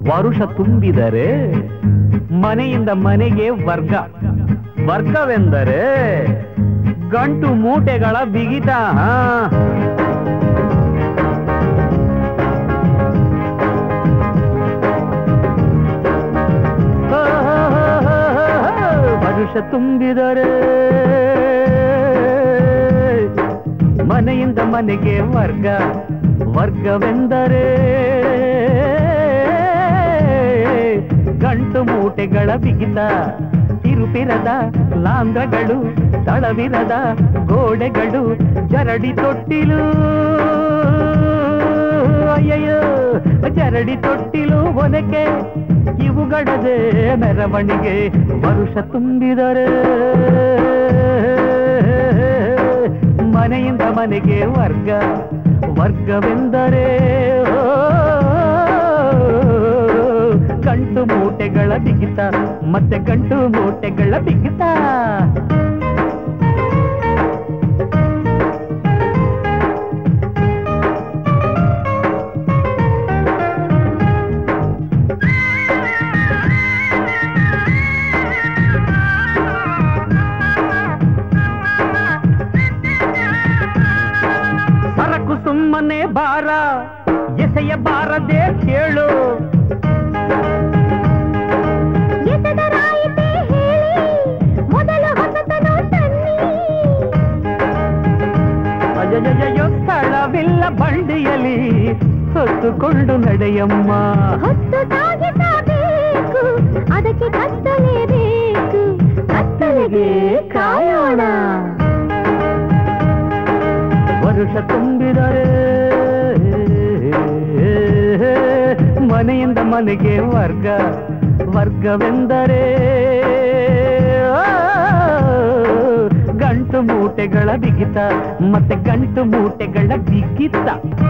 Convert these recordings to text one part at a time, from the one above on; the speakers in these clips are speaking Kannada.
ವರುಷ ತುಂಬಿದರೆ ಮನೆಯಿಂದ ಮನೆಗೆ ವರ್ಗ ವರ್ಗವೆಂದರೆ ಗಂಟು ಮೂಟೆಗಳ ಬಿಗಿತ ಹಾ. ವರುಷ ತುಂಬಿದರೆ ಮನೆಯಿಂದ ಮನೆಗೆ ವರ್ಗ ವರ್ಗವೆಂದರೆ ಗಂಟು ಮೂಟೆಗಳ ಬಿಗಿತ ತಿರುಪಿರದ ಲಾಂಧ್ರಗಳು ತಳವಿರದ ಗೋಡೆಗಳು ಜರಡಿ ತೊಟ್ಟಿಲು ಅಯ್ಯಯ್ಯೋ ಜರಡಿ ತೊಟ್ಟಿಲು ಒನಕೆ ಇವುಗಳದೇ ಮೆರವಣಿಗೆ ವರುಷ ತುಂಬಿದರೆ ಮನೆಯಿಂದ ಮನೆಗೆ ವರ್ಗ ವರ್ಗವೆಂದರೆ ಓ, ಗಂಟು ಮೂಟೆಗಳ ಬಿಗಿತ ಮತ್ತೆ ಗಂಟು ಮೂಟೆಗಳ ಬಿಗಿತ ಸರಕು ಸುಮ್ಮನೆ ಬಾರ ಎಸೆಯ ಬಾರದೆ ಕೇಳು ಎಸೆದರಾಯಿತೆ ಹೇಳಿ ಮೊದಲ ಹೊಸತನು ತನ್ನಿ ಅಯ್ಯಯ್ಯಯ್ಯೋ ಸ್ಥಳವಿಲ್ಲ ಬಂಡಿಯಲಿ ಹೊತ್ತುಕೊಂಡು ನಡೆಯಮ್ಮ ಹೊತ್ತು ಸಾಗಿಸಬೇಕು ಅದಕ್ಕೆ ಕತ್ತಲೇಬೇಕು ಕತ್ತಲೆಗೆ ಕಾಯೋಣ ವರುಷ ತುಂಬಿದರೆ ಮನೆಯಿಂದ ಮನೆಗೆ ವರ್ಗ ವರ್ಗವೆಂದರೆ ಆ, ಗಂಟು ಮೂಟೆಗಳ ಬಿಗಿತ ಮತ್ತೆ ಗಂಟು ಮೂಟೆಗಳ ಬಿಗಿತ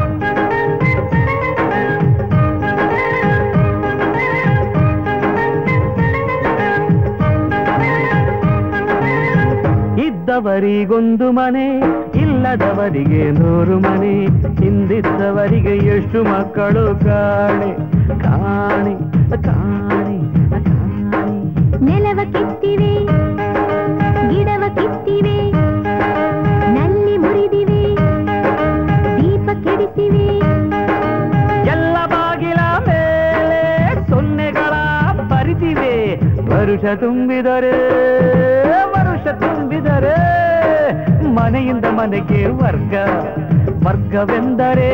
ಇದ್ದವರಿಗೊಂದು ಮನೆ ಇಲ್ಲದವರಿಗೆ ನೂರು ಮನೆ ಹಿಂದಿದ್ದವರಿಗೆ ಎಷ್ಟು ಮಕ್ಕಳು ಕಾಣೆ ಕಾಣೆ ಕಾಣೆ ಕಾಣೆ ನೆಲವ ಕಿತ್ತಿವೆ ಗಿಡವ ಕಿತ್ತಿವೆ ನಲ್ಲಿ ಮುರಿದಿವೆ ದೀಪ ಕೆಡಿಸಿವೆ ಎಲ್ಲ ಬಾಗಿಲ ಮೇಲೆ ಸೊನ್ನೆಗಳ ಪರಿತಿವೆ ವರುಷ ತುಂಬಿದರೆ ವರುಷ ತುಂಬಿದರೆ ಮನೆಯಿಂದ ಮನೆಗೆ ವರ್ಗ ವರ್ಗವೆಂದರೆ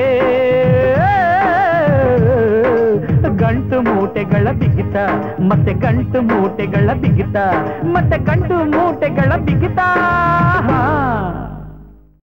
ಗಂಟು ಮೂಟೆಗಳ ಬಿಗಿತ ಮತ್ತೆ ಗಂಟು ಮೂಟೆಗಳ ಬಿಗಿತ ಮತ್ತೆ ಗಂಟು ಮೂಟೆಗಳ ಬಿಗಿತ